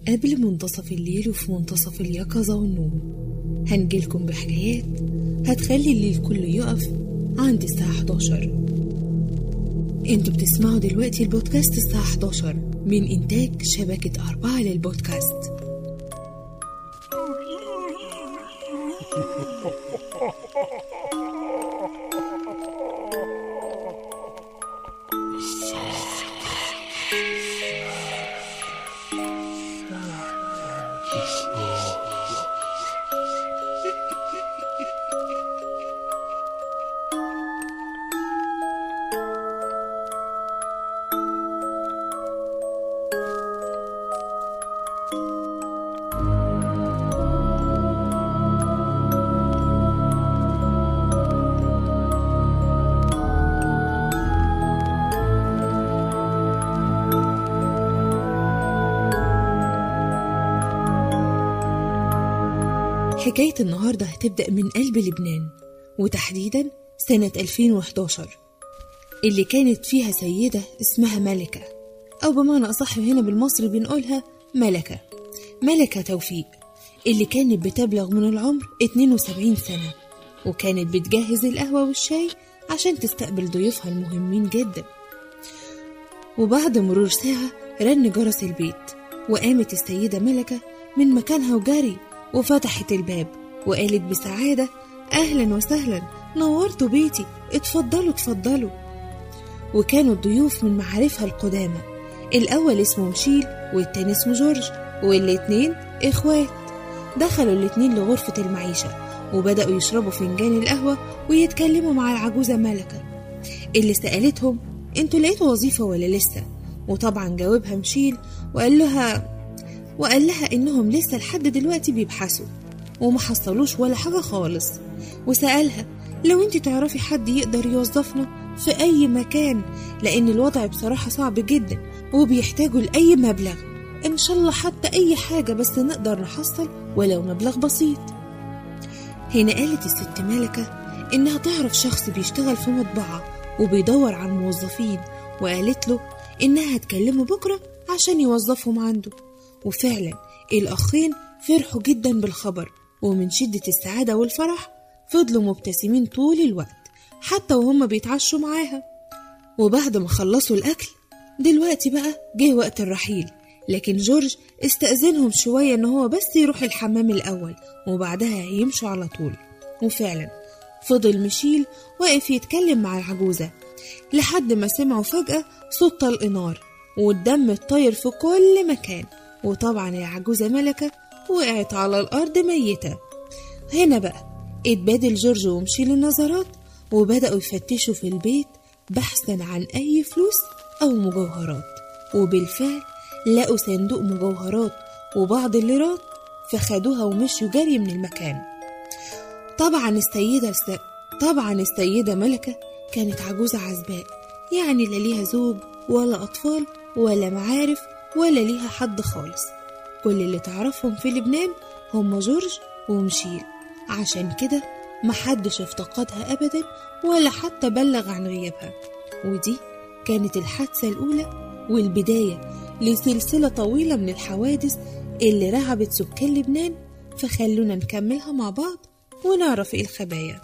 قبل منتصف الليل وفي منتصف اليقظة والنوم هنجيلكم بحكايات هتخلي الليل كله يقف عند الساعة 11 انتوا بتسمعوا دلوقتي البودكاست الساعة 11 من إنتاج شبكة أربعة للبودكاست حكاية النهاردة هتبدأ من قلب لبنان وتحديدا سنة 2011 اللي كانت فيها سيدة اسمها ملكة أو بمعنى أصح هنا بالمصري بنقولها ملكة ملكة توفيق اللي كانت بتبلغ من العمر 72 سنة وكانت بتجهز القهوة والشاي عشان تستقبل ضيوفها المهمين جدا وبعد مرور ساعة رن جرس البيت وقامت السيدة ملكة من مكانها وجري وفتحت الباب وقالت بسعادة أهلا وسهلا نورتوا بيتي اتفضلوا اتفضلوا وكانوا الضيوف من معارفها القدامى الأول اسمه مشيل والتاني اسمه جورج والاتنين إخوات دخلوا الاتنين لغرفة المعيشة وبدأوا يشربوا فنجان القهوة ويتكلموا مع العجوزة ملكة اللي سألتهم انتوا لقيتوا وظيفة ولا لسه وطبعا جاوبها مشيل وقال لها وقال لها إنهم لسه لحد دلوقتي بيبحثوا وما حصلوش ولا حاجة خالص وسألها لو انت تعرفي حد يقدر يوظفنا في أي مكان لأن الوضع بصراحة صعب جدا وبيحتاجوا لأي مبلغ إن شاء الله حتى أي حاجة بس نقدر نحصل ولو مبلغ بسيط هنا قالت الست ملكة إنها تعرف شخص بيشتغل في مطبعة وبيدور على موظفين وقالت له إنها هتكلمه بكرة عشان يوظفهم عنده وفعلا الأخين فرحوا جدا بالخبر ومن شدة السعادة والفرح فضلوا مبتسمين طول الوقت حتى وهم بيتعشوا معاها وبعد ما خلصوا الأكل دلوقتي بقى جه وقت الرحيل لكن جورج استأذنهم شوية إن هو بس يروح الحمام الأول وبعدها هيمشوا على طول وفعلا فضل مشيل واقف يتكلم مع العجوزة لحد ما سمعوا فجأة صوت طلق نار والدم اتطير في كل مكان وطبعا العجوزة ملكة وقعت على الأرض ميتة هنا بقى اتبادل جورج ومشيل النظرات وبدأوا يفتشوا في البيت بحثا عن أي فلوس أو مجوهرات وبالفعل لقوا صندوق مجوهرات وبعض الليرات فخدوها ومشوا جري من المكان طبعا السيدة الس... طبعا السيدة ملكة كانت عجوزة عزباء يعني لا ليها زوج ولا أطفال ولا معارف ولا ليها حد خالص كل اللي تعرفهم في لبنان هم جورج ومشيل عشان كده محدش افتقدها أبدا ولا حتى بلغ عن غيابها ودي كانت الحادثة الأولى والبداية لسلسلة طويلة من الحوادث اللي رعبت سكان لبنان فخلونا نكملها مع بعض ونعرف ايه الخبايا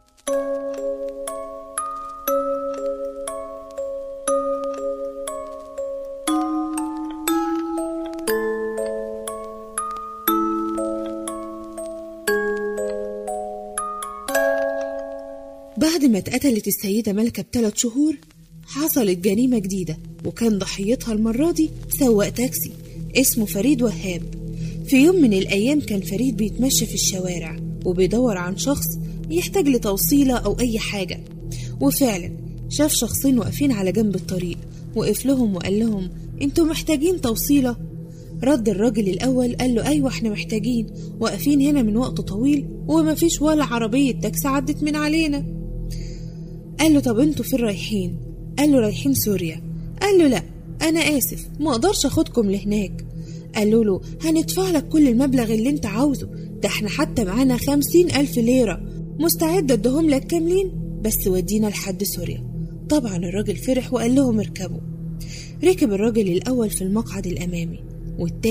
بعد ما اتقتلت السيدة ملكة بثلاث شهور حصلت جريمة جديدة وكان ضحيتها المرة دي سواق تاكسي اسمه فريد وهاب في يوم من الأيام كان فريد بيتمشى في الشوارع وبيدور عن شخص يحتاج لتوصيلة أو أي حاجة وفعلا شاف شخصين واقفين على جنب الطريق وقف لهم وقال لهم انتوا محتاجين توصيلة رد الراجل الأول قال له أيوة احنا محتاجين واقفين هنا من وقت طويل ومفيش ولا عربية تاكسي عدت من علينا قال له طب انتوا فين رايحين قال له رايحين سوريا قال له لا أنا آسف ما أقدرش أخدكم لهناك قالوا له هندفع لك كل المبلغ اللي انت عاوزه ده احنا حتى معانا خمسين ألف ليرة مستعد ادهم لك كاملين بس ودينا لحد سوريا طبعا الراجل فرح وقال لهم اركبوا ركب الراجل الأول في المقعد الأمامي والتاني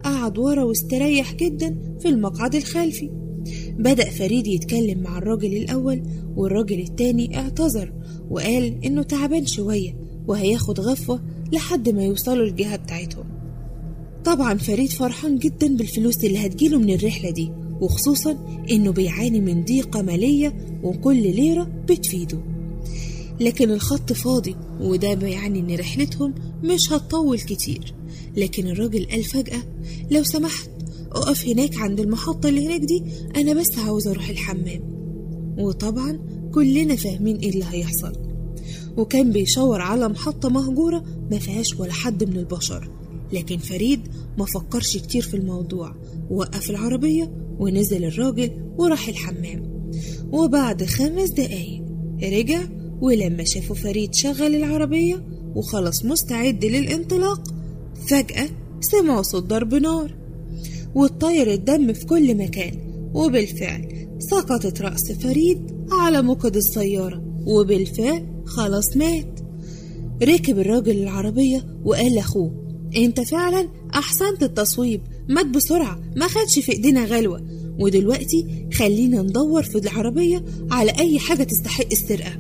قعد ورا واستريح جدا في المقعد الخلفي بدأ فريد يتكلم مع الراجل الأول والراجل التاني اعتذر وقال إنه تعبان شوية وهياخد غفوة لحد ما يوصلوا الجهة بتاعتهم طبعا فريد فرحان جدا بالفلوس اللي هتجيله من الرحلة دي وخصوصا إنه بيعاني من ضيقة مالية وكل ليرة بتفيده لكن الخط فاضي وده بيعني إن رحلتهم مش هتطول كتير لكن الراجل قال فجأة لو سمحت أقف هناك عند المحطة اللي هناك دي أنا بس عاوز أروح الحمام وطبعا كلنا فاهمين إيه اللي هيحصل وكان بيشاور على محطة مهجورة ما فيهاش ولا حد من البشر لكن فريد ما فكرش كتير في الموضوع وقف العربية ونزل الراجل وراح الحمام وبعد خمس دقايق رجع ولما شافوا فريد شغل العربية وخلص مستعد للانطلاق فجأة سمعوا صوت ضرب نار واتطير الدم في كل مكان وبالفعل سقطت رأس فريد على موقد السيارة وبالفعل خلاص مات ركب الراجل العربية وقال لأخوه انت فعلا أحسنت التصويب مات بسرعة ما خدش في ايدينا غلوة ودلوقتي خلينا ندور في العربية على أي حاجة تستحق السرقة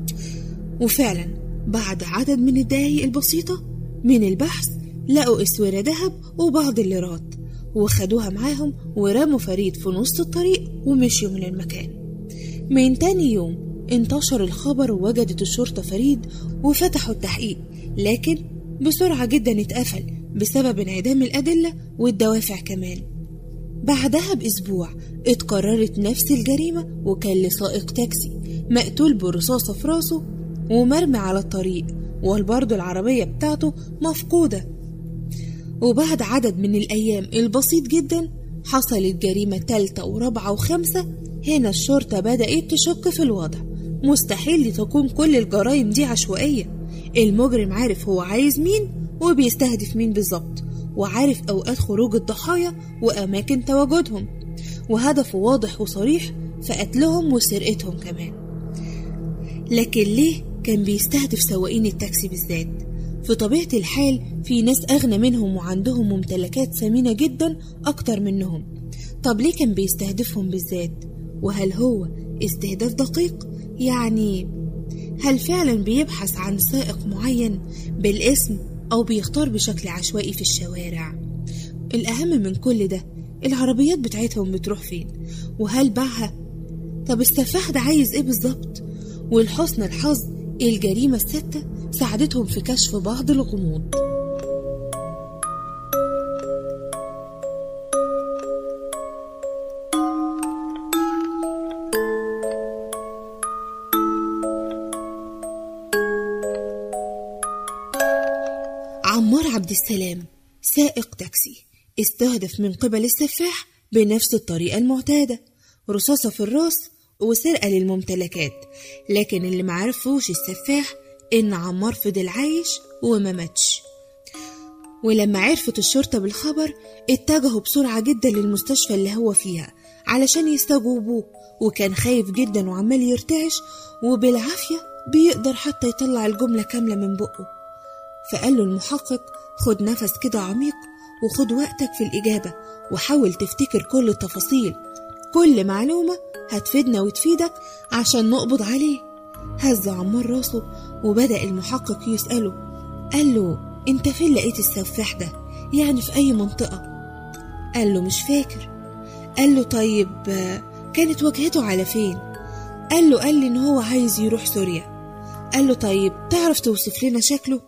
وفعلا بعد عدد من الدقايق البسيطة من البحث لقوا اسورة ذهب وبعض الليرات وخدوها معاهم ورموا فريد في نص الطريق ومشيوا من المكان من تاني يوم انتشر الخبر ووجدت الشرطة فريد وفتحوا التحقيق لكن بسرعة جدا اتقفل بسبب انعدام الأدلة والدوافع كمان بعدها بأسبوع اتكررت نفس الجريمة وكان لسائق تاكسي مقتول برصاصة في راسه ومرمي على الطريق والبرضه العربية بتاعته مفقودة وبعد عدد من الأيام البسيط جدا حصلت جريمة تالتة ورابعة وخمسة هنا الشرطة بدأت تشك في الوضع مستحيل تكون كل الجرائم دي عشوائية المجرم عارف هو عايز مين وبيستهدف مين بالظبط وعارف أوقات خروج الضحايا وأماكن تواجدهم وهدفه واضح وصريح في قتلهم وسرقتهم كمان لكن ليه كان بيستهدف سواقين التاكسي بالذات في طبيعة الحال في ناس أغنى منهم وعندهم ممتلكات ثمينة جدا أكتر منهم طب ليه كان بيستهدفهم بالذات وهل هو استهداف دقيق يعني هل فعلا بيبحث عن سائق معين بالاسم أو بيختار بشكل عشوائي في الشوارع الأهم من كل ده العربيات بتاعتهم بتروح فين وهل باعها طب السفاح ده عايز ايه بالظبط ولحسن الحظ الجريمة الستة ساعدتهم في كشف بعض الغموض عمار عبد السلام سائق تاكسي استهدف من قبل السفاح بنفس الطريقة المعتادة رصاصة في الراس وسرقة للممتلكات لكن اللي معرفوش السفاح إن عمار فضل عايش وما ماتش ولما عرفت الشرطة بالخبر اتجهوا بسرعة جدا للمستشفى اللي هو فيها علشان يستجوبوه وكان خايف جدا وعمال يرتعش وبالعافية بيقدر حتى يطلع الجملة كاملة من بقه فقال له المحقق خد نفس كده عميق وخد وقتك في الإجابة وحاول تفتكر كل التفاصيل كل معلومة هتفيدنا وتفيدك عشان نقبض عليه هز عمار راسه وبدأ المحقق يسأله قال له انت فين لقيت السفاح ده يعني في أي منطقة قال له مش فاكر قال له طيب كانت وجهته على فين قال له قال لي ان هو عايز يروح سوريا قال له طيب تعرف توصف لنا شكله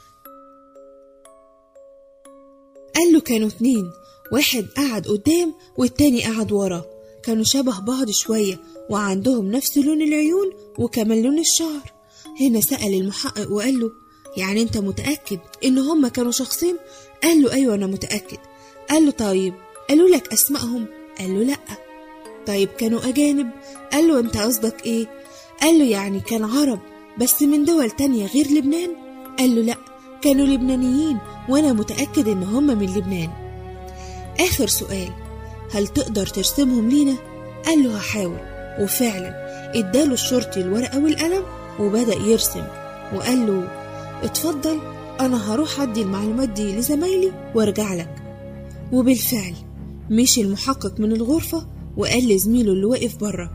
قال له كانوا اتنين واحد قعد قدام والتاني قعد ورا كانوا شبه بعض شوية وعندهم نفس لون العيون وكمان لون الشعر هنا سأل المحقق وقال له يعني انت متأكد ان هما كانوا شخصين قال له ايوه انا متأكد قال له طيب قالوا لك اسمائهم قال له لأ طيب كانوا أجانب قال له انت قصدك ايه قال له يعني كان عرب بس من دول تانية غير لبنان قال له لأ كانوا لبنانيين وانا متأكد ان هما من لبنان آخر سؤال هل تقدر ترسمهم لينا قال له هحاول وفعلا اداله الشرطي الورقة والقلم وبدأ يرسم وقال له اتفضل انا هروح ادي المعلومات دي لزمايلي وارجع لك وبالفعل مشي المحقق من الغرفة وقال لزميله اللي واقف بره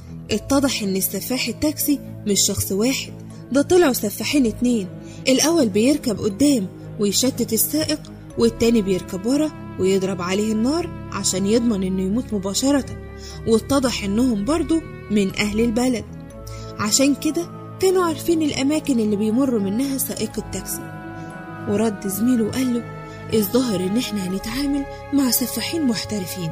اتضح ان السفاح التاكسي مش شخص واحد ده طلعوا سفاحين اتنين الأول بيركب قدام ويشتت السائق والتاني بيركب ورا ويضرب عليه النار عشان يضمن انه يموت مباشرة واتضح انهم برضو من أهل البلد عشان كده كانوا عارفين الأماكن اللي بيمر منها سائق التاكسي ورد زميله وقال له الظاهر إن إحنا هنتعامل مع سفاحين محترفين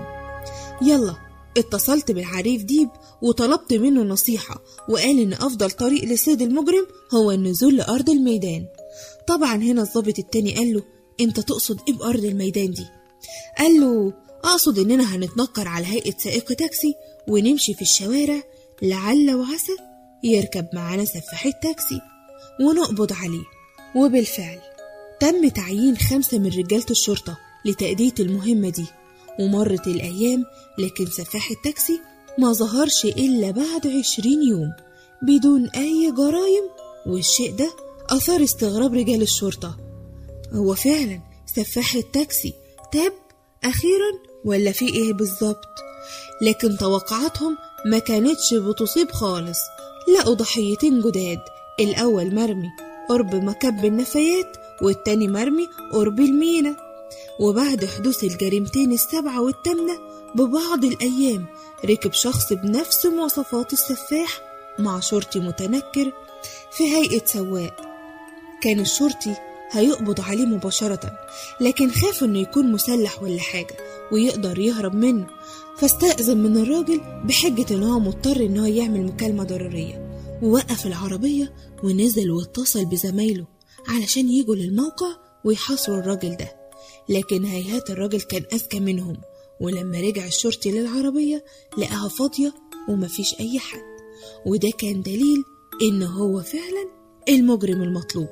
يلا اتصلت بالعريف ديب وطلبت منه نصيحة وقال إن أفضل طريق لصيد المجرم هو النزول لأرض الميدان طبعا هنا الضابط التاني قال له أنت تقصد إيه بأرض الميدان دي؟ قال له أقصد إننا هنتنكر على هيئة سائق تاكسي ونمشي في الشوارع لعل وعسى يركب معانا سفاح التاكسي ونقبض عليه وبالفعل تم تعيين خمسة من رجالة الشرطة لتأدية المهمة دي ومرت الأيام لكن سفاح التاكسي ما ظهرش إلا بعد عشرين يوم بدون أي جرائم والشيء ده أثار استغراب رجال الشرطة هو فعلا سفاح التاكسي تاب أخيرا ولا في إيه بالظبط لكن توقعاتهم ما كانتش بتصيب خالص لقوا ضحيتين جداد الأول مرمي قرب مكب النفايات والتاني مرمي قرب المينا وبعد حدوث الجريمتين السبعة والتامنة ببعض الأيام ركب شخص بنفس مواصفات السفاح مع شرطي متنكر في هيئة سواق كان الشرطي هيقبض عليه مباشرة لكن خاف انه يكون مسلح ولا حاجة ويقدر يهرب منه فاستأذن من الراجل بحجة ان هو مضطر ان هو يعمل مكالمة ضرورية ووقف العربية ونزل واتصل بزمايله علشان يجوا للموقع ويحاصروا الراجل ده لكن هيهات الراجل كان أذكى منهم ولما رجع الشرطي للعربية لقاها فاضية ومفيش أي حد وده كان دليل إن هو فعلا المجرم المطلوب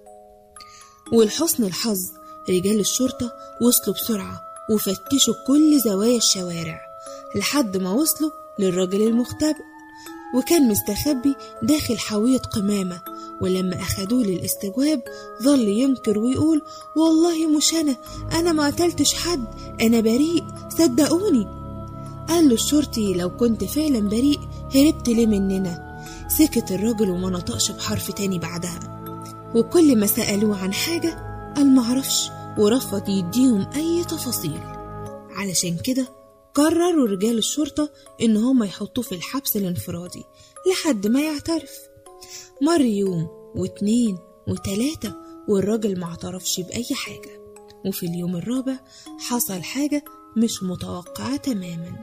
ولحسن الحظ رجال الشرطة وصلوا بسرعة وفتشوا كل زوايا الشوارع لحد ما وصلوا للراجل المختبئ وكان مستخبي داخل حاوية قمامة ولما أخدوه للاستجواب ظل ينكر ويقول والله مش أنا أنا ما قتلتش حد أنا بريء صدقوني قال له الشرطي لو كنت فعلا بريء هربت ليه مننا سكت الراجل وما نطقش بحرف تاني بعدها وكل ما سألوه عن حاجة قال معرفش ورفض يديهم أي تفاصيل علشان كده قرروا رجال الشرطة إن هما يحطوه في الحبس الانفرادي لحد ما يعترف مر يوم واتنين وتلاتة والراجل معترفش بأي حاجة وفي اليوم الرابع حصل حاجة مش متوقعة تماما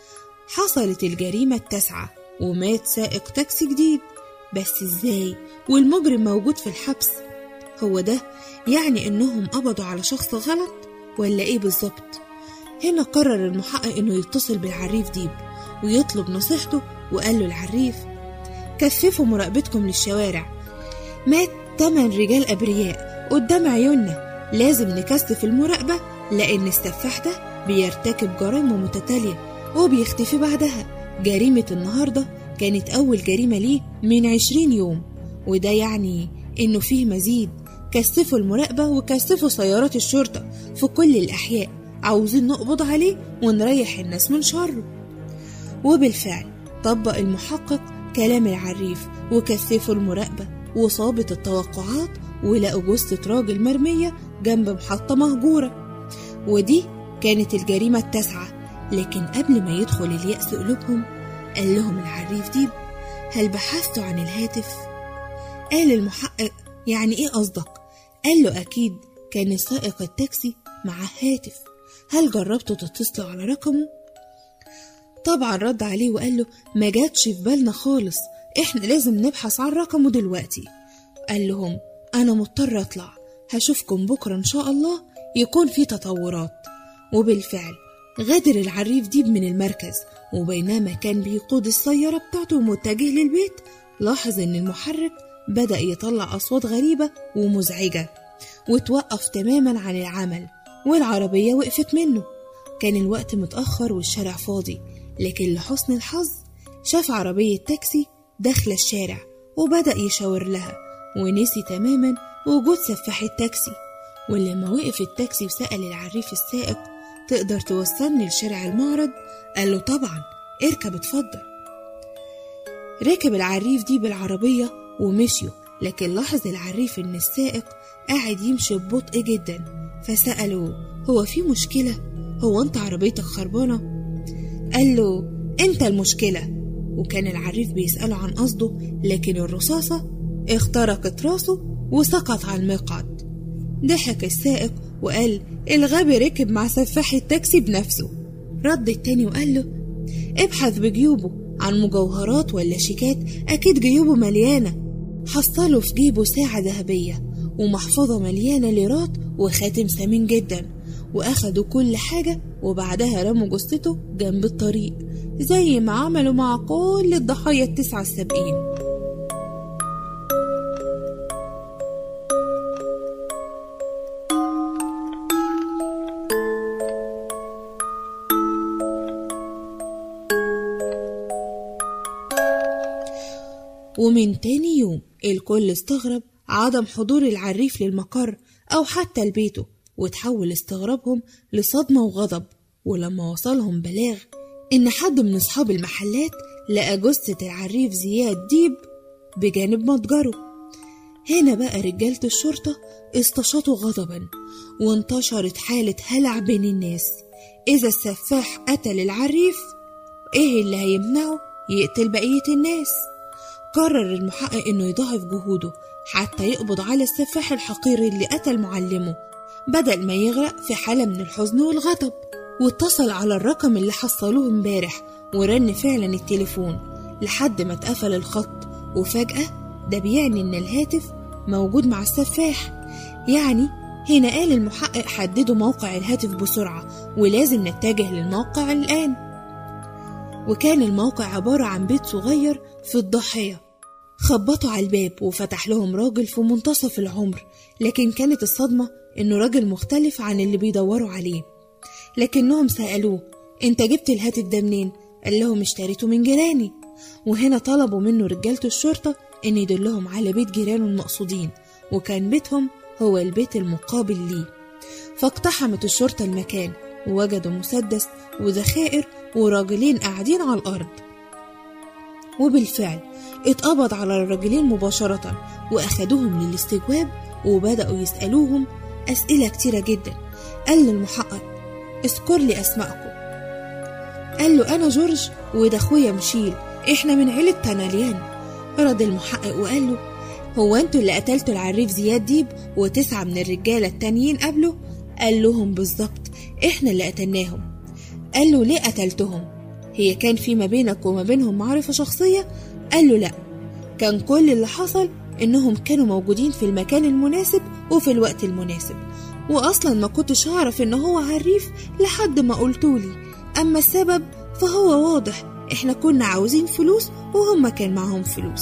حصلت الجريمة التاسعة ومات سائق تاكسي جديد بس ازاي والمجرم موجود في الحبس هو ده يعني انهم قبضوا على شخص غلط ولا ايه بالظبط هنا قرر المحقق انه يتصل بالعريف ديب ويطلب نصيحته وقال له العريف كثفوا مراقبتكم للشوارع مات تمن رجال أبرياء قدام عيوننا لازم نكثف المراقبة لأن السفاح ده بيرتكب جرائم متتالية وبيختفي بعدها جريمة النهاردة كانت أول جريمة ليه من عشرين يوم وده يعني إنه فيه مزيد كثفوا المراقبة وكثفوا سيارات الشرطة في كل الأحياء عاوزين نقبض عليه ونريح الناس من شره وبالفعل طبق المحقق كلام العريف وكثفوا المراقبة وصابت التوقعات ولقوا جثة راجل مرمية جنب محطة مهجورة ودي كانت الجريمة التاسعة لكن قبل ما يدخل اليأس قلوبهم قال لهم العريف ديب هل بحثتوا عن الهاتف؟ قال المحقق يعني ايه قصدك؟ قال له أكيد كان سائق التاكسي معاه هاتف هل جربتوا تتصلوا على رقمه؟ طبعا رد عليه وقال له ما جاتش في بالنا خالص احنا لازم نبحث عن رقمه دلوقتي قال لهم انا مضطر اطلع هشوفكم بكرة ان شاء الله يكون في تطورات وبالفعل غادر العريف ديب من المركز وبينما كان بيقود السيارة بتاعته متجه للبيت لاحظ ان المحرك بدأ يطلع أصوات غريبة ومزعجة وتوقف تماما عن العمل والعربية وقفت منه كان الوقت متأخر والشارع فاضي لكن لحسن الحظ شاف عربية تاكسي داخلة الشارع وبدأ يشاور لها ونسي تماما وجود سفاح التاكسي ولما وقف التاكسي وسأل العريف السائق تقدر توصلني لشارع المعرض قال له طبعا اركب اتفضل ركب العريف دي بالعربية ومشيوا لكن لاحظ العريف إن السائق قاعد يمشي ببطء جدا فسأله هو في مشكلة؟ هو أنت عربيتك خربانة؟ قال له أنت المشكلة وكان العريف بيسأله عن قصده لكن الرصاصة اخترقت راسه وسقط على المقعد ضحك السائق وقال الغبي ركب مع سفاح التاكسي بنفسه رد التاني وقال له ابحث بجيوبه عن مجوهرات ولا شيكات أكيد جيوبه مليانة حصله في جيبه ساعة ذهبية ومحفظة مليانة ليرات وخاتم ثمين جدا وأخدوا كل حاجة وبعدها رموا جثته جنب الطريق زي ما عملوا مع كل الضحايا التسعة السابقين ومن تاني يوم الكل استغرب عدم حضور العريف للمقر أو حتى لبيته وتحول استغرابهم لصدمة وغضب ولما وصلهم بلاغ إن حد من أصحاب المحلات لقى جثة العريف زياد ديب بجانب متجره هنا بقى رجالة الشرطة استشاطوا غضبا وانتشرت حالة هلع بين الناس إذا السفاح قتل العريف إيه اللي هيمنعه يقتل بقية الناس قرر المحقق إنه يضاعف جهوده حتى يقبض على السفاح الحقير اللي قتل معلمه بدل ما يغرق في حالة من الحزن والغضب واتصل على الرقم اللي حصلوه امبارح ورن فعلا التليفون لحد ما اتقفل الخط وفجأة ده بيعني إن الهاتف موجود مع السفاح يعني هنا قال المحقق حددوا موقع الهاتف بسرعة ولازم نتجه للموقع الآن وكان الموقع عبارة عن بيت صغير في الضاحية خبطوا على الباب وفتح لهم راجل في منتصف العمر لكن كانت الصدمة إنه راجل مختلف عن اللي بيدوروا عليه لكنهم سألوه أنت جبت الهاتف ده منين؟ قال لهم اشتريته من جيراني وهنا طلبوا منه رجالة الشرطة إن يدلهم على بيت جيرانه المقصودين وكان بيتهم هو البيت المقابل ليه فاقتحمت الشرطة المكان ووجدوا مسدس وذخائر وراجلين قاعدين على الأرض وبالفعل اتقبض على الراجلين مباشرة وأخدوهم للاستجواب وبدأوا يسألوهم أسئلة كتيرة جدا قال للمحقق اذكر لي أسماءكم قال له أنا جورج وده أخويا مشيل إحنا من عيلة تناليان رد المحقق وقال له هو انتوا اللي قتلتوا العريف زياد ديب وتسعة من الرجالة التانيين قبله قال لهم بالظبط احنا اللي قتلناهم قال له ليه قتلتهم هي كان في ما بينك وما بينهم معرفة شخصية قال له لا كان كل اللي حصل انهم كانوا موجودين في المكان المناسب وفي الوقت المناسب واصلا ما كنتش اعرف ان هو عريف لحد ما قلتولي اما السبب فهو واضح احنا كنا عاوزين فلوس وهم كان معهم فلوس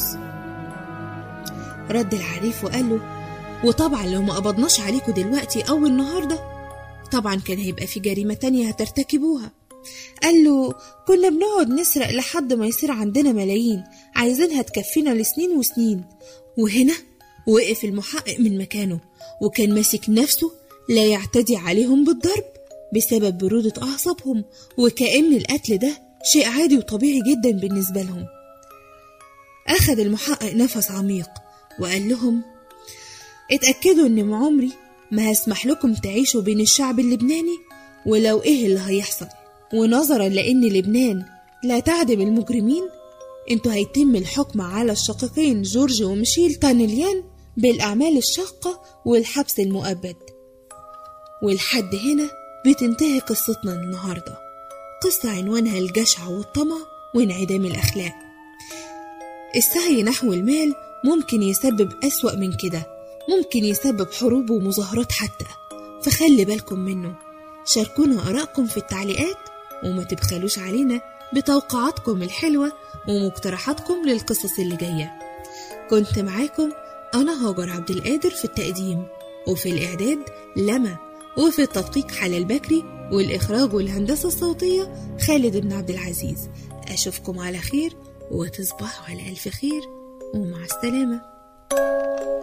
رد العريف وقال له وطبعا لو ما قبضناش عليكم دلوقتي او النهارده طبعا كان هيبقى في جريمة تانية هترتكبوها قال له كنا بنقعد نسرق لحد ما يصير عندنا ملايين عايزينها تكفينا لسنين وسنين وهنا وقف المحقق من مكانه وكان ماسك نفسه لا يعتدي عليهم بالضرب بسبب برودة أعصابهم وكأن القتل ده شيء عادي وطبيعي جدا بالنسبة لهم أخذ المحقق نفس عميق وقال لهم اتأكدوا إن مع عمري ما هسمح لكم تعيشوا بين الشعب اللبناني ولو إيه اللي هيحصل ونظرا لأن لبنان لا تعدم المجرمين انتوا هيتم الحكم على الشقيقين جورج وميشيل تانيليان بالأعمال الشاقة والحبس المؤبد ولحد هنا بتنتهي قصتنا النهاردة قصة عنوانها الجشع والطمع وانعدام الأخلاق السعي نحو المال ممكن يسبب أسوأ من كده ممكن يسبب حروب ومظاهرات حتى فخلي بالكم منه شاركونا آرائكم في التعليقات وما تبخلوش علينا بتوقعاتكم الحلوة ومقترحاتكم للقصص اللي جاية كنت معاكم أنا هاجر عبد القادر في التقديم وفي الإعداد لما وفي التدقيق حلال بكري والإخراج والهندسة الصوتية خالد بن عبد العزيز أشوفكم على خير وتصبحوا على ألف خير ومع السلامة